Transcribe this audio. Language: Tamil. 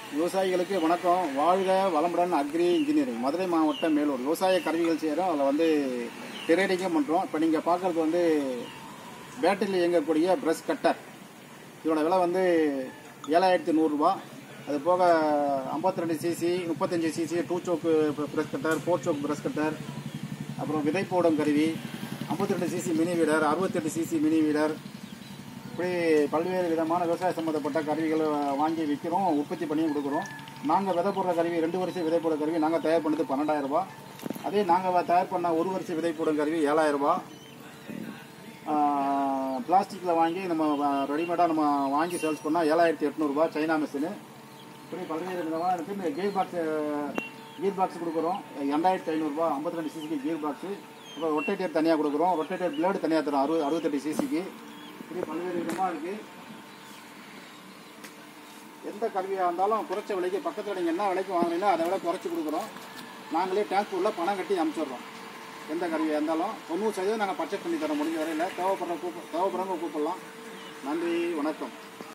விவசாயிகளுக்கு வணக்கம் வாழ்க வளமுடன் அக்ரி இன்ஜினியரிங் மதுரை மாவட்டம் மேலூர் விவசாய கருவிகள் செய்கிறோம் அதில் வந்து திரேடிங்கும் பண்ணுறோம் இப்போ நீங்கள் பார்க்குறது வந்து பேட்டரியில் இயங்கக்கூடிய ப்ரஷ் கட்டர் இதோட விலை வந்து ஏழாயிரத்தி நூறுரூவா அது போக ஐம்பத்தி ரெண்டு சிசி முப்பத்தஞ்சு cc two choke press cutter four choke press cutter அப்புறம் விதை போடும் கருவி ஐம்பத்தி ரெண்டு சிசி மினி வீடர் அறுபத்தெட்டு சிசி மினி வீடர் இப்படி பல்வேறு விதமான விவசாய சம்மந்தப்பட்ட கருவிகளை வாங்கி விற்கிறோம் உற்பத்தி பண்ணியும் கொடுக்குறோம் நாங்கள் விதை போடுற கருவி ரெண்டு வருஷம் விதை போடுற கருவி நாங்கள் தயார் பண்ணது பன்னெண்டாயிரம் ரூபாய் அதே நாங்கள் தயார் பண்ண ஒரு வருஷம் விதை போடும் கருவி ஏழாயிரம் ரூபாய் பிளாஸ்டிக்கில் வாங்கி நம்ம ரெடிமேடாக நம்ம வாங்கி சேல்ஸ் பண்ணால் ஏழாயிரத்தி எட்நூறுபா சைனா மிஷினு இப்படி பல்வேறு விதமாக இருக்குது இந்த கீர் பாக்ஸு கீர் பாக்ஸ் கொடுக்குறோம் ரெண்டாயிரத்தி ஐநூறுரூபா ஐம்பத்தி ரெண்டு சிசிக்கு கீர் பாக்ஸு அப்புறம் ரொட்டேட்டர் தனியாக கொடுக்குறோம் ரொட்டேட்டர் பிளேடு தனியாக தரும் அறுபது அறுபத்தெட்டு சிசிக்கு இப்படி பல்வேறு விதமாக இருக்குது எந்த கருவியாக இருந்தாலும் குறைச்ச விலைக்கு பக்கத்தில் நீங்கள் என்ன விலைக்கு வாங்குறீங்களோ அதை விட குறைச்சி கொடுக்குறோம் நாங்களே டிரான்ஸ்போர்ட்டில் பணம் கட்டி அனுப்பிச்சிடுறோம் எந்த கருவியாக இருந்தாலும் தொண்ணூறு சதவீதம் நாங்கள் பர்ச்சேஸ் பண்ணி தரோம் முடிஞ்ச வரையில் தேவைப்படுற கூப்ப தேவைப்படுறவங்க கூப்பிடலாம் நன்றி வணக்கம்